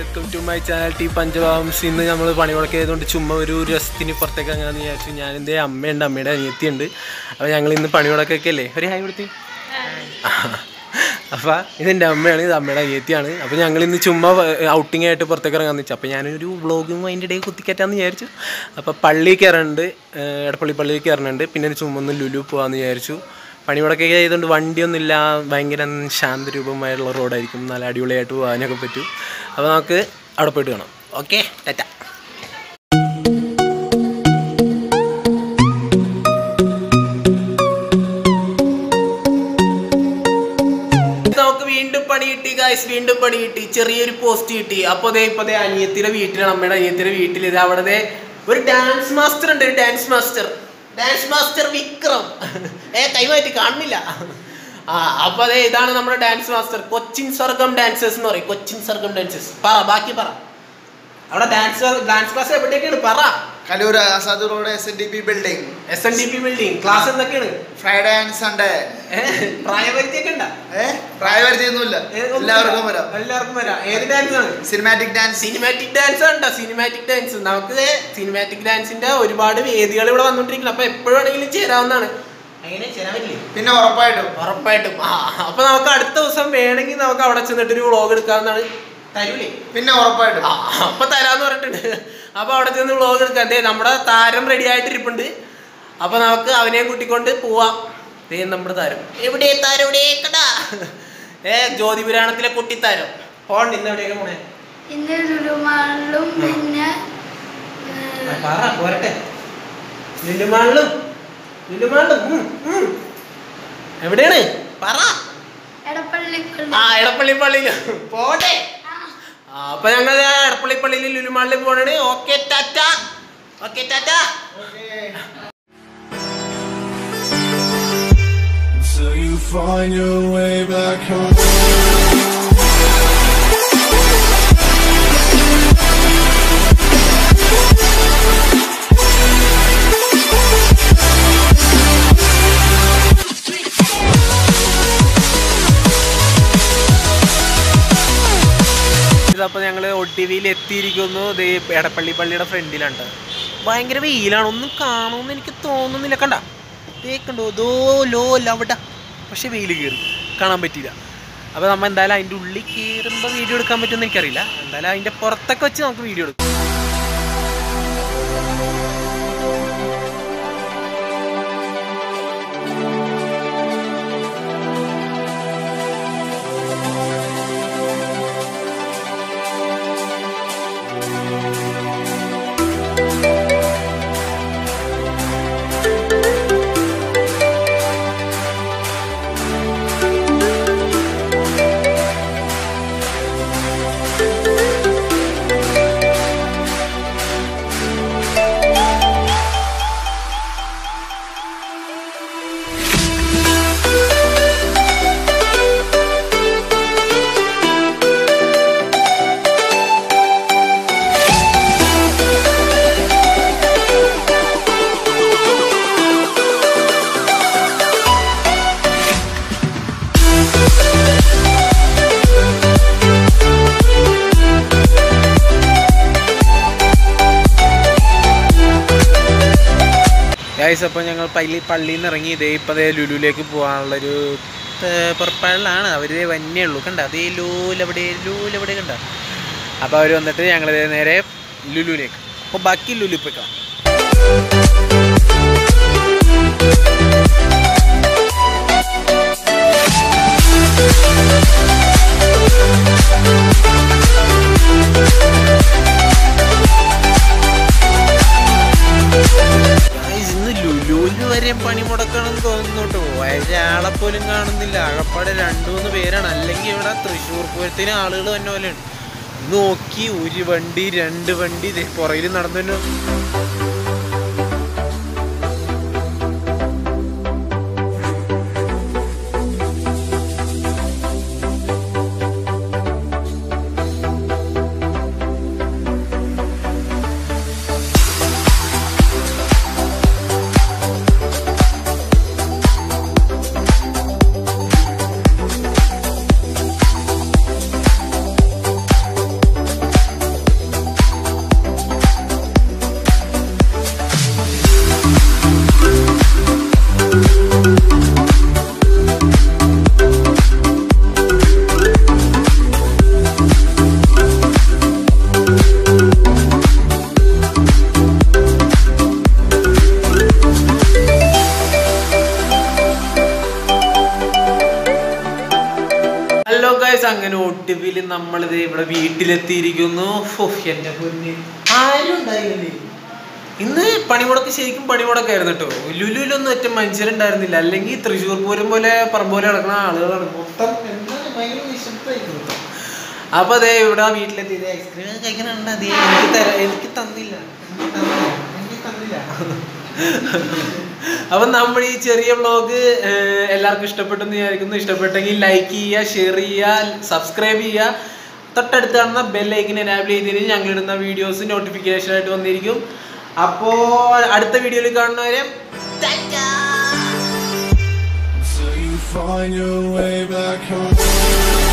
Welcome to my channel ടി പഞ്ചവാംസ് ഇന്ന് നമ്മൾ പണികളൊക്കെ ആയതുകൊണ്ട് ചുമ്മാ ഒരു രസത്തിന് പുറത്തേക്ക് അങ്ങനെ വിചാരിച്ചു ഞാൻ എൻ്റെ അമ്മയുണ്ട് അമ്മയുടെ അനിയത്തിയുണ്ട് അപ്പോൾ ഞങ്ങൾ ഇന്ന് പണികളൊക്കെ അല്ലേ ഒരു ഹായ് കൊടുത്തി അപ്പോൾ ഇതെൻ്റെ അമ്മയാണ് ഇത് അമ്മയുടെ അനിയത്തിയാണ് അപ്പോൾ ഞങ്ങൾ ഇന്ന് ചുമ്മാ ഔട്ടിംഗ് ആയിട്ട് പുറത്തേക്ക് ഇറങ്ങാന്ന് വെച്ചു അപ്പോൾ ഞാനൊരു വ്ളോഗും അതിൻ്റെ ഇടയിൽ കുത്തിക്കയറ്റാന്ന് വിചാരിച്ചു അപ്പോൾ പള്ളിയിൽ കയറുന്നുണ്ട് ഏഹ് എടപ്പള്ളി പള്ളിയിൽ കയറുന്നുണ്ട് പിന്നെ ഒരു ചുമ്മാ ഒന്ന് ലുലു പോകാമെന്ന് വിചാരിച്ചു പണിമുടക്കൊക്കെ ആയതുകൊണ്ട് വണ്ടിയൊന്നുമില്ല ഭയങ്കര ശാന്തരൂപമായുള്ള റോഡായിരിക്കും നല്ല അടിപൊളിയായിട്ട് പോകാനൊക്കെ പറ്റും അപ്പോൾ നമുക്ക് അവിടെ പോയിട്ട് കാണാം ഓക്കെ ടാറ്റ നമുക്ക് വീണ്ടും പണി കിട്ടി ഗായ്സ് വീണ്ടും പണി കിട്ടി ചെറിയൊരു പോസ്റ്റ് കിട്ടി അപ്പോൾ ദേ ഇപ്പോൾ ദേ അനിയത്തിയുടെ വീട്ടിലാണ് അമ്മയുടെ അനിയത്തിയുടെ വീട്ടിൽ ഇത് അവിടെ ദേ ഒരു ഡാൻസ് മാസ്റ്റർ ഉണ്ട് ഒരു dance master dance master Vikram ഏ കൈമാറ്റി കാണുന്നില്ല ആ അപ്പൊ അതെ ഇതാണ് നമ്മുടെ dance master Cochin Sargam dancers എന്ന് പറയും കൊച്ചിൻ സർഗം ഡാൻസേഴ്സ് പറ ബാക്കി പറ അവിടെ ഡാൻസ് ഡാൻസ് ക്ലാസ് എവിടെയൊക്കെയാണ് പറ Kaloor Azad road S N D P building S N D P building class എന്തൊക്കെയാണ് ഫ്രൈഡേ ആൻഡ് സൺഡേ ഏ, പ്രായപരിധിയൊക്കെ ഉണ്ടോ ഏ പ്രായപരിധിയൊന്നുമില്ല ഏ, ഒന്നുമില്ല. എല്ലാവർക്കും വരാം എല്ലാവർക്കും വരാം ഏത് ഡാൻസ് ആണ് സിനിമാറ്റിക് ഡാൻസ് സിനിമാറ്റിക് ഡാൻസ് ഉണ്ടോ സിനിമാറ്റിക് ഡാൻസ് നമുക്ക് സിനിമാറ്റിക് ഡാൻസിന്റെ ഒരുപാട് വേദികൾ ഇവിടെ വന്നോണ്ടിരിക്കണം അപ്പൊ എപ്പോഴും വേണമെങ്കിലും ചേരാവുന്നതാണ് അങ്ങനെ ചേരാൻ പറ്റില്ലേ പിന്നെ ഉറപ്പായിട്ടും ഉറപ്പായിട്ടും ആ അപ്പൊ നമുക്ക് അടുത്ത ദിവസം വേണമെങ്കിൽ നമുക്ക് അവിടെ ചെന്നിട്ട് ഒരു വ്ളോഗ് എടുക്കാവുന്നതാണ് തരൂലേ പിന്നെ ഉറപ്പായിട്ടും ആ അപ്പൊ തരാന്ന് പറഞ്ഞിട്ടുണ്ട് അപ്പൊ അവിടെ ചെന്ന് വ്ളോഗ് എടുക്കാം ദേ നമ്മുടെ താരം റെഡി ആയിട്ടിരിപ്പുണ്ട് അപ്പൊ നമുക്ക് അവനെയും കൂട്ടിക്കൊണ്ട് പോവാം ദേ നമ്മുടെ താരം എവിടെ താരം എവിടെ കടാ ഏ ജ്യോതിപുരാണത്തിലെ കുട്ടിത്താരം പോണ്ട് ഇന്ന് എവിടെയൊക്കെ പോണേ ഇന്ന് ലുലുമാളിലും പിന്നെ ആ, പറ പോരട്ടെ ലുലുമാളിലും ലുലുമാളിലും ഉം, ഉം. എവിടെയാണ് പറ എടപ്പള്ളിക്കുള്ള ആ എടപ്പള്ളി പള്ളിയില് പോട്ടെ ആ, അപ്പൊ ഞങ്ങൾ എടപ്പള്ളി പള്ളിയിൽ ലുലുമാളിൽ പോണാണ് ഓക്കെ ടാറ്റ ഓക്കെ ടാറ്റ Till you find your way back home. ഇതപ്പോൾ ഞങ്ങൾ ഒ ടി വിയിൽ എത്തിയിരിക്കുന്നു ദേ എടപ്പള്ളി പള്ളിയുടെ ഫ്രണ്ടിലാണ് ഭയങ്കര വെയിലാണ് ഒന്നും കാണുമെന്ന് എനിക്ക് തോന്നുന്നില്ല കണ്ട തേക്കുണ്ടോ ദോ ലോ ലവട പക്ഷെ വെയിൽ കയറി കാണാൻ പറ്റിയില്ല അപ്പോൾ നമ്മൾ എന്തായാലും അതിൻ്റെ ഉള്ളിൽ കയറുമ്പോൾ വീഡിയോ എടുക്കാൻ പറ്റുമെന്ന് എനിക്കറിയില്ല എന്തായാലും അതിൻ്റെ പുറത്തൊക്കെ വെച്ച് നമുക്ക് വീഡിയോ എടുക്കാം ഗൈസ് അപ്പോൾ ഞങ്ങൾ പള്ളി പള്ളിയിൽ നിന്ന് ഇറങ്ങി ഇതേ ഇപ്പോൾ അതേ ലുലുവിലേക്ക് പോകാനുള്ളൊരു ഏർ, പുറപ്പാടിലാണ് അവർ വന്നേ ഉള്ളൂ കണ്ട അതേ ലൂലെവിടെ ലൂലെവിടെ കണ്ട അപ്പോൾ അവർ വന്നിട്ട് ഞങ്ങൾ നേരെ ലുലുവിലേക്ക് അപ്പോൾ ബാക്കി ലുലു പോയി കാണാം Guys, ഇന്ന് ലുലുവിൽ വരെ പണി മുടക്കണം തോന്നുന്നു കേട്ടോ ഒരാളെ പോലും കാണുന്നില്ല ആകപ്പാടെ രണ്ടു മൂന്ന് പേരാണ് അല്ലെങ്കിൽ ഇവിടെ തൃശ്ശൂർ പൂരത്തിന് ആളുകൾ തന്നെ പോലെയാണ് നോക്കി ഒരു വണ്ടി രണ്ട് വണ്ടി പുറയിൽ നടന്നു ഗൈസ് അങ്ങനെ ഒട്ടുവിൽ നമ്മളിത് ഇവിടെ വീട്ടിലെത്തിയിരിക്കുന്നു ഫോ, എന്റെ പൊന്നെ ആരും ഉണ്ടായില്ലേ ഇന്ന് പണിമുടക്ക് ശരിക്കും പണിമുടക്കായിരുന്നു കേട്ടോ ലുലുലൊന്നും ഒറ്റ മനുഷ്യരുണ്ടായിരുന്നില്ല അല്ലെങ്കിൽ തൃശ്ശൂർ പൂരം പോലെ പറമ്പ് പോലെ നടക്കുന്ന ആളുകളാണ് മൊത്തം എന്താണ് ഭയങ്കര നിശബ്ദമായിരുന്നു കേട്ടോ അപ്പൊ അതെ ഇവിടെ വീട്ടിലെത്തി ഐസ്ക്രീം കഴിക്കണുണ്ട് അതേ എനിക്ക് തരാ എനിക്ക് തന്നില്ല എനിക്ക് തന്നില്ല എനിക്ക് തന്നില്ല അപ്പൊ നമ്മുടെ ഈ ചെറിയ വ്ളോഗ് എല്ലാവർക്കും ഇഷ്ടപ്പെട്ടെന്ന് വിചാരിക്കുന്നു ഇഷ്ടപ്പെട്ടെങ്കിൽ ലൈക്ക് ചെയ്യുക ഷെയർ ചെയ്യുക സബ്സ്ക്രൈബ് ചെയ്യുക തൊട്ടടുത്ത് കാണുന്ന ബെല്ലൈക്കിനെ എനാബിൾ ചെയ്തതിന് ഞങ്ങൾ ഇടുന്ന വീഡിയോസ് നോട്ടിഫിക്കേഷൻ ആയിട്ട് വന്നിരിക്കും അപ്പോൾ അടുത്ത വീഡിയോയിൽ കാണുന്നവരെ Till you find your way back home.